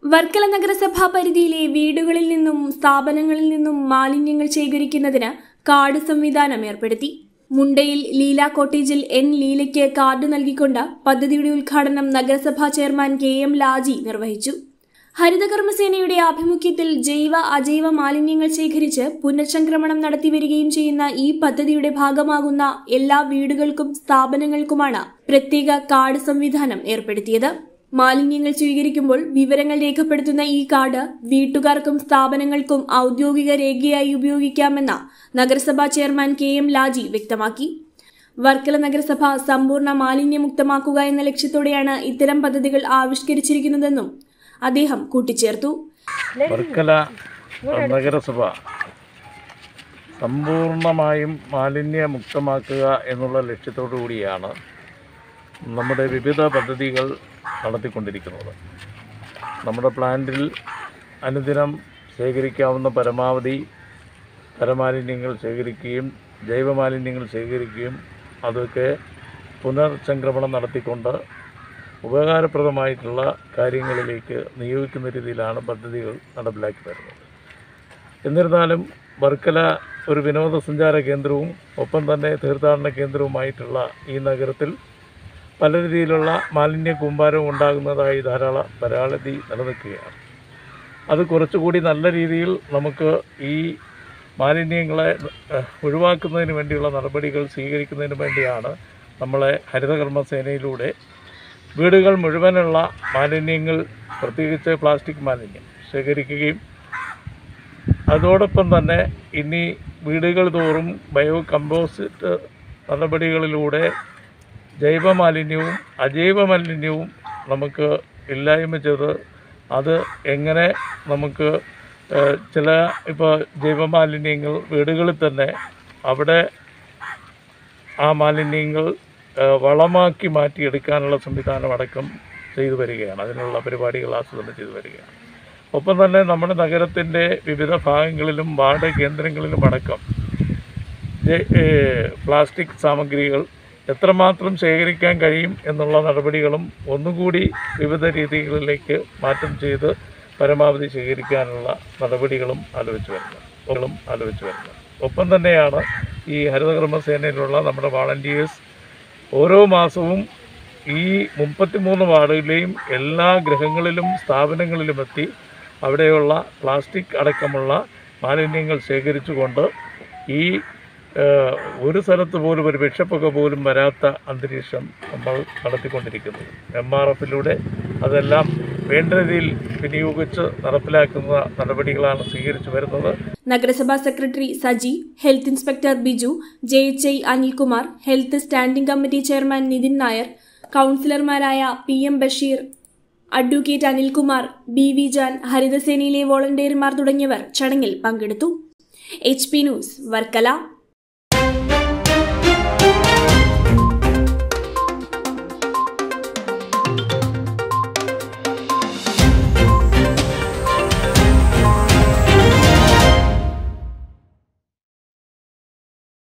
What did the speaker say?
വർക്കല നഗരസഭാ പരിധിയിലെ വീടുകളിൽ നിന്നും സ്ഥാപനങ്ങളിൽ നിന്നും മാലിന്യങ്ങൾ ശേഖരിക്കുന്നതിന് കാർഡ് സംവിധാനം ഏർപ്പെടുത്തി മുണ്ടയിൽ ലീല കോട്ടേജിൽ എൻ ലീലയ്ക്ക് കാർഡ് നൽകിക്കൊണ്ട് പദ്ധതിയുടെ ഉദ്ഘാടനം നഗരസഭാ ചെയർമാൻ കെ എം ലാജി നിർവഹിച്ചു ഹരിതകർമ്മസേനയുടെ ആഭിമുഖ്യത്തിൽ ജൈവ അജൈവ മാലിന്യങ്ങൾ ശേഖരിച്ച് പുനഃചംക്രമണം നടത്തിവരികയും ചെയ്യുന്ന ഈ പദ്ധതിയുടെ ഭാഗമാകുന്ന എല്ലാ വീടുകൾക്കും സ്ഥാപനങ്ങൾക്കുമാണ് പ്രത്യേക കാർഡ് സംവിധാനം ഏർപ്പെടുത്തിയത് മാലിന്യങ്ങൾ സ്വീകരിക്കുമ്പോൾ വിവരങ്ങൾ രേഖപ്പെടുത്തുന്ന ഈ കാർഡ് വീട്ടുകാർക്കും സ്ഥാപനങ്ങൾക്കും ഔദ്യോഗിക രേഖയായി ഉപയോഗിക്കാമെന്ന നഗരസഭാ ചെയർമാൻ കെ എം ലാജി വ്യക്തമാക്കി വർക്കല നഗരസഭ സമ്പൂർണ്ണ മാലിന്യമുക്തമാക്കുക എന്ന ലക്ഷ്യത്തോടെയാണ് ഇത്തരം പദ്ധതികൾ ആവിഷ്കരിച്ചിരിക്കുന്നതെന്നും അദ്ദേഹം കൂട്ടിച്ചേർത്തു വർക്കല നഗരസഭ സമ്പൂർണമായും മാലിന്യമുക്തമാക്കുക എന്നുള്ള ലക്ഷ്യത്തോടു കൂടിയാണ് നമ്മുടെ വിവിധ പദ്ധതികൾ നടത്തിക്കൊണ്ടിരിക്കുന്നത് നമ്മുടെ പ്ലാന്റിൽ അനുദിനം ശേഖരിക്കാവുന്ന പരമാവധി ഖരമാലിന്യങ്ങൾ ശേഖരിക്കുകയും ജൈവമാലിന്യങ്ങൾ ശേഖരിക്കുകയും അതൊക്കെ പുനർചംക്രമണം നടത്തിക്കൊണ്ട് ഉപകാരപ്രദമായിട്ടുള്ള കാര്യങ്ങളിലേക്ക് നിയോഗിക്കുന്ന രീതിയിലാണ് പദ്ധതികൾ നടപ്പിലാക്കി വരുന്നത് എന്നിരുന്നാലും വർക്കല ഒരു വിനോദസഞ്ചാര കേന്ദ്രവും ഒപ്പം തന്നെ തീർത്ഥാടന കേന്ദ്രവുമായിട്ടുള്ള ഈ നഗരത്തിൽ പല രീതിയിലുള്ള മാലിന്യ കൂമ്പാരവും ഉണ്ടാകുന്നതായി ധാരാളം പരാതി നിലനിൽക്കുകയാണ് അത് കുറച്ചുകൂടി നല്ല രീതിയിൽ നമുക്ക് ഈ മാലിന്യങ്ങളെ ഏഹ്, ഒഴിവാക്കുന്നതിന് വേണ്ടിയുള്ള നടപടികൾ സ്വീകരിക്കുന്നതിന് വേണ്ടിയാണ് നമ്മളെ ഹരിതകർമ്മസേനയിലൂടെ വീടുകൾ മുഴുവനുള്ള മാലിന്യങ്ങൾ പ്രത്യേകിച്ച് പ്ലാസ്റ്റിക് മാലിന്യം ശേഖരിക്കുകയും അതോടൊപ്പം തന്നെ ഇനി വീടുകൾ തോറും ബയോ കമ്പോസിറ്റ് നടപടികളിലൂടെ ജൈവ മാലിന്യവും അജൈവ മാലിന്യവും നമുക്ക് ഇല്ലായ്മ ചെയ്ത് അത് എങ്ങനെ നമുക്ക് ഏഹ്, ചില ഇപ്പോൾ ജൈവ മാലിന്യങ്ങൾ വീടുകളിൽ തന്നെ അവിടെ ആ മാലിന്യങ്ങൾ ഏഹ്, വളമാക്കി മാറ്റിയെടുക്കാനുള്ള സംവിധാനം അടക്കം ചെയ്തു വരികയാണ് അതിനുള്ള പരിപാടികൾ ആസൂത്രണം ചെയ്തു വരികയാണ് ഒപ്പം തന്നെ നമ്മുടെ നഗരത്തിൻ്റെ വിവിധ ഭാഗങ്ങളിലും വാർഡ് കേന്ദ്രങ്ങളിലും അടക്കം ജെ- ഏഹ്, പ്ലാസ്റ്റിക് സാമഗ്രികൾ എത്രമാത്രം ശേഖരിക്കാൻ കഴിയും എന്നുള്ള നടപടികളും ഒന്നുകൂടി വിവിധ രീതികളിലേക്ക് മാറ്റം ചെയ്ത് പരമാവധി ശേഖരിക്കാനുള്ള നടപടികളും ആലോചിച്ച് വരുന്നു കളും ആലോചിച്ച് വരുന്നു ഒപ്പം തന്നെയാണ് ഈ ഹരിതകർമ്മസേനയിലുള്ള നമ്മുടെ വാളണ്ടിയേഴ്സ് ഓരോ മാസവും ഈ മുപ്പത്തിമൂന്ന് വാർഡുകളിലെയും എല്ലാ ഗൃഹങ്ങളിലും സ്ഥാപനങ്ങളിലും എത്തി അവിടെയുള്ള പ്ലാസ്റ്റിക് അടക്കമുള്ള മാലിന്യങ്ങൾ ശേഖരിച്ചുകൊണ്ട് ഈ ഏഹ്, ഒരു സ്ഥലത്ത് പോലും ഒരു വിഷപ്പുക പോലും വരാത്ത അന്തരീക്ഷം നമ്മൾ നടത്തിക്കൊണ്ടിരിക്കുന്നത് എം ആർ എഫിലൂടെ അതെല്ലാം വേണ്ട രീതിയിൽ വിനിയോഗിച്ച് നടപ്പിലാക്കുന്ന നടപടികളാണ് സ്വീകരിച്ചു വരുന്നത് നഗരസഭാ secretary Saji health inspector Biju J H I Anilkumar health standing committee chairman Nithin Nair കൌൺസിലർമാരായ P M Basheer advocate Anilkumar B V Jan ഹരിതസേനയിലെ വോളണ്ടിയർമാർ തുടങ്ങിയവർ ചടങ്ങിൽ പങ്കെടുത്തു എച്ച് പി ന്യൂസ് വർക്കല